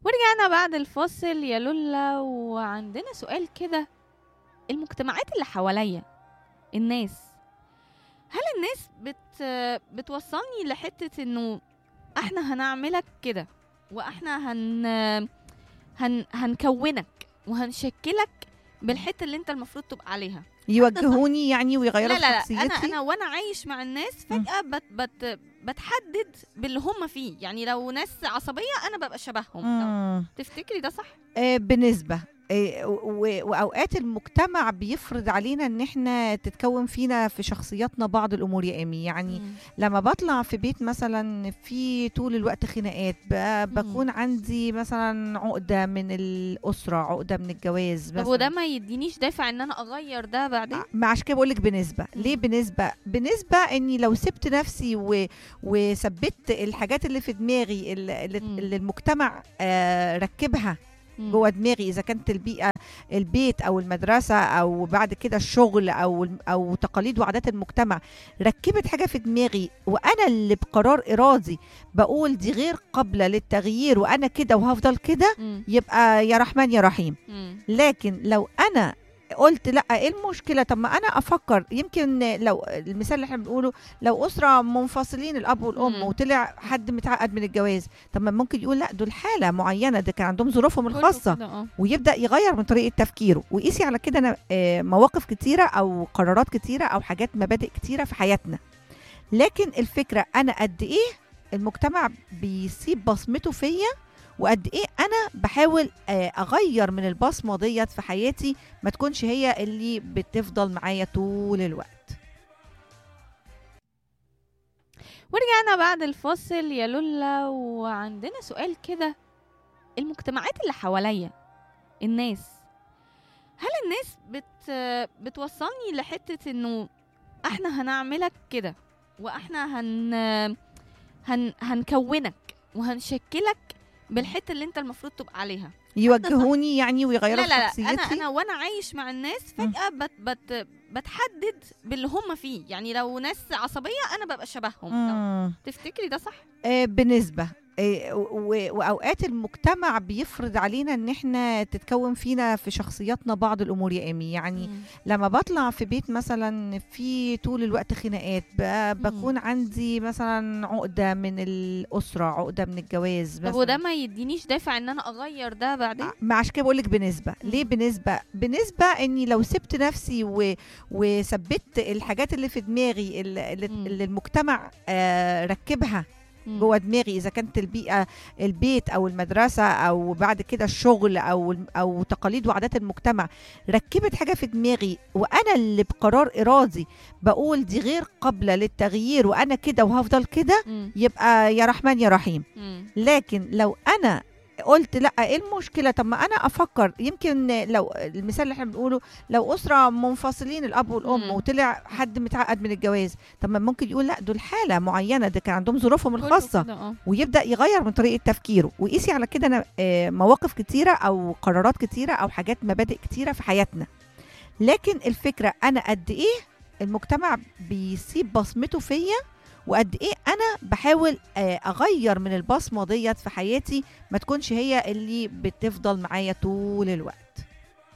ورجعنا بعد الفاصل يا لولا وعندنا سؤال كده المجتمعات اللي حواليا الناس هل الناس بت بتوصلني لحتة انه احنا هنعملك كده واحنا هن هن هنكونك وهنشكلك بالحتة اللي انت المفروض تبقى عليها يوجهوني يعني لا ويغيروا لا لا شخصيتي انا انا وانا عايش مع الناس فجأة بت بت بتحدد باللي هم فيه يعني لو ناس عصبية انا ببقى شبههم مم. تفتكري ده صح؟ آه، بنسبة آه، و- واوقات المجتمع بيفرض علينا ان احنا تتكون فينا في شخصياتنا بعض الامور يا امي يعني مم. لما بطلع في بيت مثلا في طول الوقت خناقات ب- بكون عندي مثلا عقده من الاسره عقده من الجواز طب مثلا وده ما يدينيش دافع ان انا اغير ده بعدين ما عشان كده بقول لك بنسبه ليه مم. بنسبه بنسبه اني لو سبت نفسي و... وثبت الحاجات اللي في دماغي اللي, اللي مم. اللي المجتمع آه ركبها مم. جوه دماغي اذا كانت البيئه البيت او المدرسه او بعد كده الشغل او او تقاليد وعادات المجتمع ركبت حاجه في دماغي وانا اللي بقرار ارادي بقول دي غير قابله للتغيير وانا كده وهفضل كده مم. يبقى يا رحمن يا رحيم مم. لكن لو انا قلت لا ايه المشكله طب ما انا افكر يمكن لو المثال اللي احنا بنقوله لو اسره منفصلين الاب والام مم. وطلع حد متعقد من الجواز طب ما ممكن يقول لا دول حاله معينه ده كان عندهم ظروفهم كله الخاصه كده، اه ويبدا يغير من طريقه تفكيره وقيسي على كده أنا آه، مواقف كتيره او قرارات كتيره او حاجات مبادئ كتيره في حياتنا لكن الفكره انا قد ايه المجتمع بيسيب بصمته فيا وقد ايه انا بحاول آه، اغير من البصمه ديت في حياتي ما تكونش هي اللي بتفضل معايا طول الوقت ورجعنا بعد الفاصل يا لولا وعندنا سؤال كده المجتمعات اللي حواليا الناس هل الناس بت بتوصلني لحتة انه احنا هنعملك كده واحنا هن هن هنكونك وهنشكلك بالحتة اللي انت المفروض تبقى عليها يوجهوني يعني ويغيروا لا لا لا شخصيتي انا انا وانا عايش مع الناس فجأة بت بت بتحدد باللي هم فيه يعني لو ناس عصبية انا ببقى شبههم مم. تفتكري ده صح؟ آه، بنسبة آه، و- واوقات المجتمع بيفرض علينا ان احنا تتكون فينا في شخصياتنا بعض الامور يا امي يعني مم. لما بطلع في بيت مثلا في طول الوقت خناقات ب- بكون عندي مثلا عقده من الاسره عقده من الجواز طب مثلا وده ما يدينيش دافع ان انا اغير ده بعدين ما عشان كده بقول لك بنسبه مم. ليه بنسبه بنسبه اني لو سبت نفسي و... وثبت الحاجات اللي في دماغي اللي, اللي مم. اللي المجتمع آه ركبها مم. جوه دماغي اذا كانت البيئه البيت او المدرسه او بعد كده الشغل او او تقاليد وعادات المجتمع ركبت حاجه في دماغي وانا اللي بقرار ارادي بقول دي غير قابله للتغيير وانا كده وهفضل كده مم. يبقى يا رحمن يا رحيم مم. لكن لو انا قلت لا ايه المشكله طب ما انا افكر يمكن لو المثال اللي احنا بنقوله لو اسره منفصلين الاب والام مم. وطلع حد متعقد من الجواز طب ما ممكن يقول لا دول حاله معينه ده كان عندهم ظروفهم كله الخاصه كده، اه ويبدا يغير من طريقه تفكيره وقيسي على كده أنا آه، مواقف كتيره او قرارات كتيره او حاجات مبادئ كتيره في حياتنا لكن الفكره انا قد ايه المجتمع بيسيب بصمته فيا وقد ايه انا بحاول آه، اغير من البصمه ديت في حياتي ما تكونش هي اللي بتفضل معايا طول الوقت